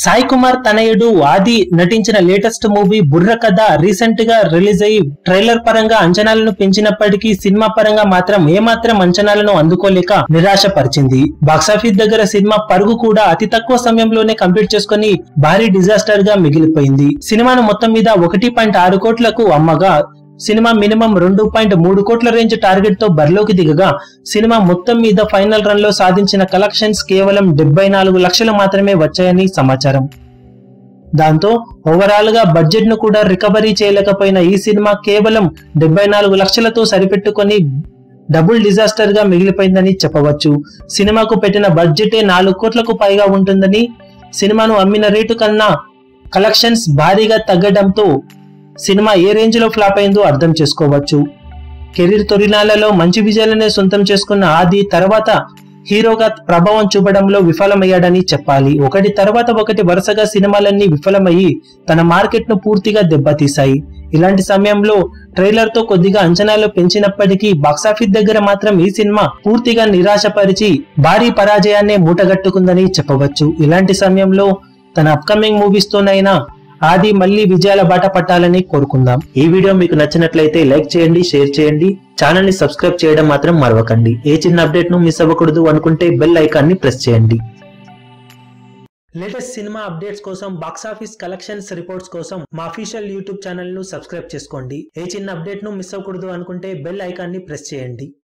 సాయి కుమార్ తనయుడు ఆది నటించిన లేటెస్ట్ మూవీ బుర్ర కథ రీసెంట్ గా రిలీజ్ అయ్యి ట్రైలర్ పరంగా అంచనాలను పెంచినప్పటికీ సినిమా పరంగా మాత్రం ఏమాత్రం అంచనాలను అందుకోలేక నిరాశపరిచింది బాక్సాఫీస్ దగ్గర సినిమా పరుగు కూడా అతి తక్కువ సమయంలోనే కంప్లీట్ చేసుకుని భారీ డిజాస్టర్ గా మిగిలిపోయింది సినిమాను మొత్తం మీద ఒకటి పాయింట్ ఆరు కోట్లకు అమ్మగా సినిమా మినిమం రెండు పాయింట్ మూడు కోట్ల రేంజ్ టార్గెట్ తో బరిలోకి దిగగా సినిమా మొత్తం మీద ఫైనల్ రన్ లో సాధించిన కలెక్షన్స్ కేవలం డెబ్బై నాలుగు లక్షలు మాత్రమే వచ్చాయని సమాచారం దాంతో ఓవరాల్ గా బడ్జెట్ ను కూడా రికవరీ చేయలేకపోయిన ఈ సినిమా కేవలం డెబ్బై నాలుగు లక్షలతో సరిపెట్టుకొని డబుల్ డిజాస్టర్ గా మిగిలిపోయిందని చెప్పవచ్చు సినిమాకు పెట్టిన బడ్జెటే నాలుగు కోట్లకు పైగా ఉంటుందని సినిమాను అమ్మిన రేటు కన్నా కలెక్షన్స్ భారీగా తగ్గడంతో సినిమా ఏ రేంజ్ లో ఫ్లాప్ అయిందో అర్థం చేసుకోవచ్చు కెరీర్ తొలినాళ్లలో మంచి విజయాలనే సొంతం చేసుకున్న ఆది తర్వాత హీరోగా ప్రభావం చూపడంలో విఫలమయ్యాడని చెప్పాలి ఒకటి తర్వాత ఒకటి వరుసగా సినిమాలన్నీ విఫలమయ్యి తన మార్కెట్ ను పూర్తిగా దెబ్బతీశాయి ఇలాంటి సమయంలో ట్రైలర్ తో కొద్దిగా అంచనాలు పెంచినప్పటికీ బాక్సాఫీస్ దగ్గర మాత్రం ఈ సినిమా పూర్తిగా నిరాశపరిచి భారీ పరాజయాన్నే మూటగట్టుకుందని చెప్పవచ్చు ఇలాంటి సమయంలో తన అప్కమింగ్ మూవీస్ తోనైనా ఆది మళ్ళీ విజయాల బాట పట్టాలని కోరుకుందాం ఈ వీడియో మీకు నచ్చినట్లయితే లైక్ చేయండి షేర్ చేయండి ఛానల్ ని సబ్స్క్రైబ్ చేయడం మాత్రం మరవకండి ఏ చిన్న అప్డేట్ ను మిస్ అవ్వకూడదు అనుకుంటే బెల్ ఐకాన్ ని ప్రెస్ చేయండి లేటెస్ట్ సినిమా అప్డేట్స్ కోసం బాక్సాఫీస్ కలెక్షన్స్ రిపోర్ట్స్ కోసం మా అఫీషియల్ యూట్యూబ్ ఛానల్ ను సబ్స్క్రైబ్ చేసుకోండి ఏ చిన్న అప్డేట్ ను మిస్ అవ్వకూడదు అనుకుంటే బెల్ ఐకాన్ ని ప్రెస్ చేయండి